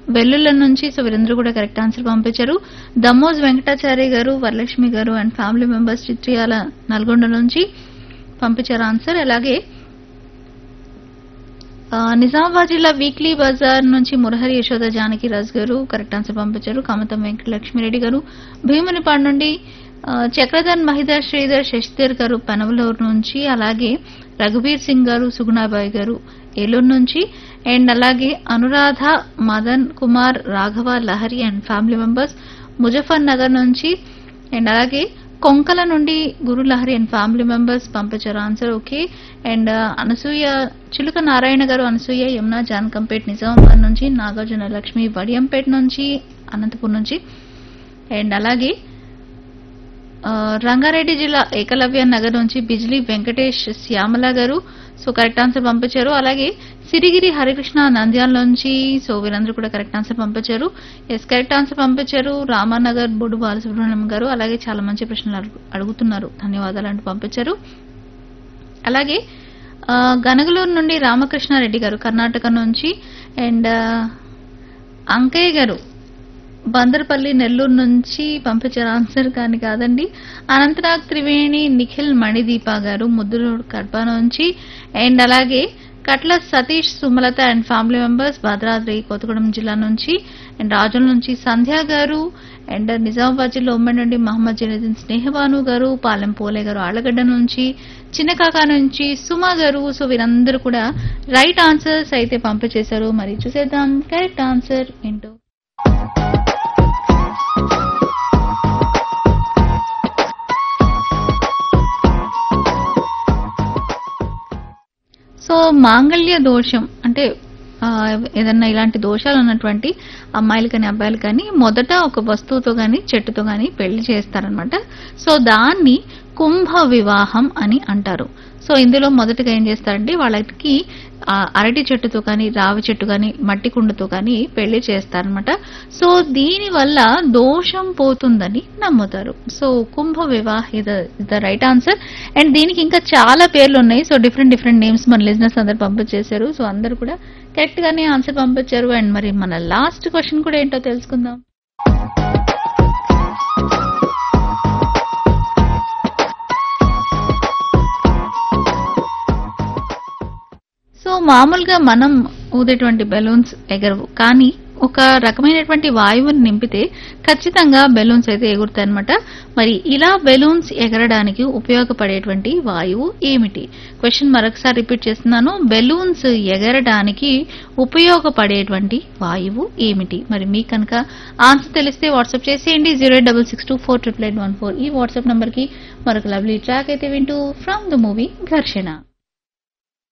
వెల్లుల్ల నుంచి సో వీరందరూ కూడా కరెక్ట్ ఆన్సర్ పంపించారు దమ్మోజ్ వెంకటాచారి గారు వరలక్ష్మి గారు and family members Chitriyala Nalgonda నుంచి పంపించారు ఆన్సర్ అలాగే ఆ, నిజామాబాద్ జిల్లా వీక్లీ బజార్ నుంచి మురహరి యశోద జానకి రాజు గారు కరెక్ట్ ఆన్సర్ పంపించారు కామతం వెంకట లక్ష్మిరెడ్డి గారు భీమునిపాడు నుండి ఆ, చక్రధర్ మహిధర్ శ్రీధర్ శశిధర్ గారు పెనవలూరు నుంచి అలాగే రఘుబీర్ సింగ్ గారు సుగుణాబాయి గారు ఏలూరు నుంచి అండ్ అలాగే Anuradha Madan Kumar Raghava Lahari and family members Muzaffar Nagar నుంచి అండ్ అలాగే కొంకల నుండి Guru Lahari and family members పంపించారు answer okay and Anasuya Chiluka Narayana గారు అనసూయ యమున జానకంపేట్ నిజామాబాద్ నుంచి నాగార్జున లక్ష్మి వడియంపేట్ నుంచి అనంతపూర్ నుంచి అండ్ అలాగే ఆ, రంగారెడ్డి జిల్లా ఏకలవ్య నగర్ నుంచి బిజ్లీ వెంకటేష్ శ్యామల గారు సో కరెక్ట్ ఆన్సర్ పంపించారు అలాగే సిరిగిరి హరికృష్ణ నంద్యాల నుంచి సో వీరందరూ కూడా కరెక్ట్ ఆన్సర్ పంపించారు ఎస్ కరెక్ట్ ఆన్సర్ పంపించారు రామానగర్ బొడు బాలసుబ్రహ్మణ్యం గారు అలాగే చాలా మంచి ప్రశ్నలు అడుగు- అడుగుతున్నారు ధన్యవాదాలు అంటూ పంపించారు అలాగే ఆ, గనగలూరు నుండి రామకృష్ణారెడ్డి గారు కర్ణాటక నుంచి అండ్ అంకయ్య గారు బందర్పల్లి నెల్లూరు నుంచి పంపించారు ఆన్సర్ కానీ కాదండి అనంతనాగ్ త్రివేణి నిఖిల్ మణిదీప గారు ముద్దురు కడప నుంచి అండ్ అలాగే Katla Satish Sumalatha and family members Bhadradri Kothagudem జిల్లా నుంచి అండ్ రాజుల నుంచి సంధ్య గారు అండ్ నిజామాబాద్ జిల్లా ఉమ్మడి నుండి మహమ్మద్ జనీద్దీన్ స్నేహబాను గారు పాలెం పోలే గారు ఆళ్లగడ్డ నుంచి చిన్నకాక నుంచి సుమా గారు సో వీరందరూ కూడా రైట్ ఆన్సర్స్ అయితే పంపించేశారు మరి చూసేద్దాం కరెక్ట్ ఆన్సర్ ఏంటో సో మాంగళ్య దోషం అంటే ఆ, ఏదన్నా ఇలాంటి దోషాలు ఉన్నటువంటి అమ్మాయిలు కానీ అబ్బాయిలు కానీ మొదట ఒక వస్తువుతో కానీ చెట్టుతో కానీ పెళ్లి చేస్తారనమాట సో దాన్ని కుంభ వివాహం అని అంటారు సో ఇందులో మొదటగా ఏం చేస్తారంటే వాళ్ళకి ఆ, అరటి చెట్టుతో కానీ రావి చెట్టు కానీ మట్టి కుండతో కానీ పెళ్లి చేస్తారనమాట సో దీని వల్ల దోషం పోతుందని నమ్ముతారు సో కుంభ వివాహ ఇద ద రైట్ ఆన్సర్ అండ్ దీనికి ఇంకా చాలా పేర్లు ఉన్నాయి సో డిఫరెంట్ డిఫరెంట్ నేమ్స్ మన లిజినెస్ అందరు పంపించేశారు సో అందరు కూడా కరెక్ట్ గానే ఆన్సర్ పంపించారు అండ్ మరి మన లాస్ట్ క్వశ్చన్ కూడా ఏంటో తెలుసుకుందాం సో మామూలుగా మనం ఊదేటువంటి బెలూన్స్ ఎగరవు కానీ ఒక రకమైనటువంటి వాయువుని నింపితే ఖచ్చితంగా బెలూన్స్ అయితే ఎగురుతాయి అనమాట మరి ఇలా బెలూన్స్ ఎగరడానికి ఉపయోగపడేటువంటి వాయువు ఏమిటి క్వశ్చన్ మరొకసారి రిపీట్ చేస్తున్నాను బెలూన్స్ ఎగరడానికి ఉపయోగపడేటువంటి వాయువు ఏమిటి మరి మీకు కనుక ఆన్సర్ తెలిస్తే వాట్సాప్ చేసేయండి zero double six two four triple eight one four ఈ వాట్సాప్ నంబర్కి మరొక లవ్లీ ట్రాక్ అయితే వింటూ ఫ్రమ్ ద మూవీ ఘర్షణ